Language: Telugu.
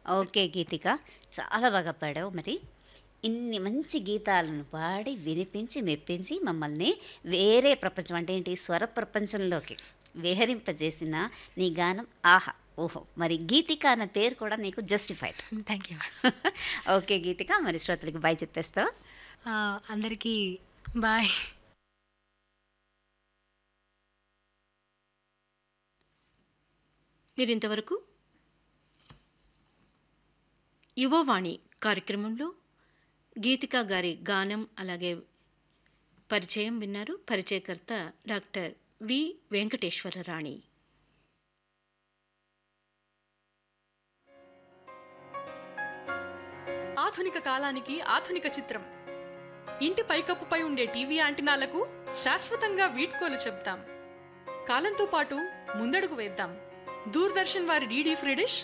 ఓకే గీతిక చాలా బాగా పాడావు మరి ఇన్ని మంచి గీతాలను పాడి వినిపించి మెప్పించి మమ్మల్ని వేరే ప్రపంచం అంటే ఏంటి స్వర ప్రపంచంలోకి విహరింపజేసిన నీ గానం ఆహా ఓహో మరి గీతిక అన్న పేరు కూడా నీకు justified thank you okay Geethika మరి శ్రోతలకి బాయ్ చెప్పేస్తావా అందరికీ బాయ్ మీరు ఇంతవరకు యువవాణి కార్యక్రమంలో గీతికా గారి గానం అలాగే పరిచయం విన్నారు పరిచయకర్త డాక్టర్ వి వెంకటేశ్వర రాణి ఆధునిక కాలానికి ఆధునిక చిత్రం ఇంటి పైకప్పుపై ఉండే టీవీ యాంటినాలకు శాశ్వతంగా వీడ్కోలు చెప్తాం కాలంతో పాటు ముందడుగు వేద్దాం దూరదర్శన్ వారి డీడీ ఫ్రీ డిష్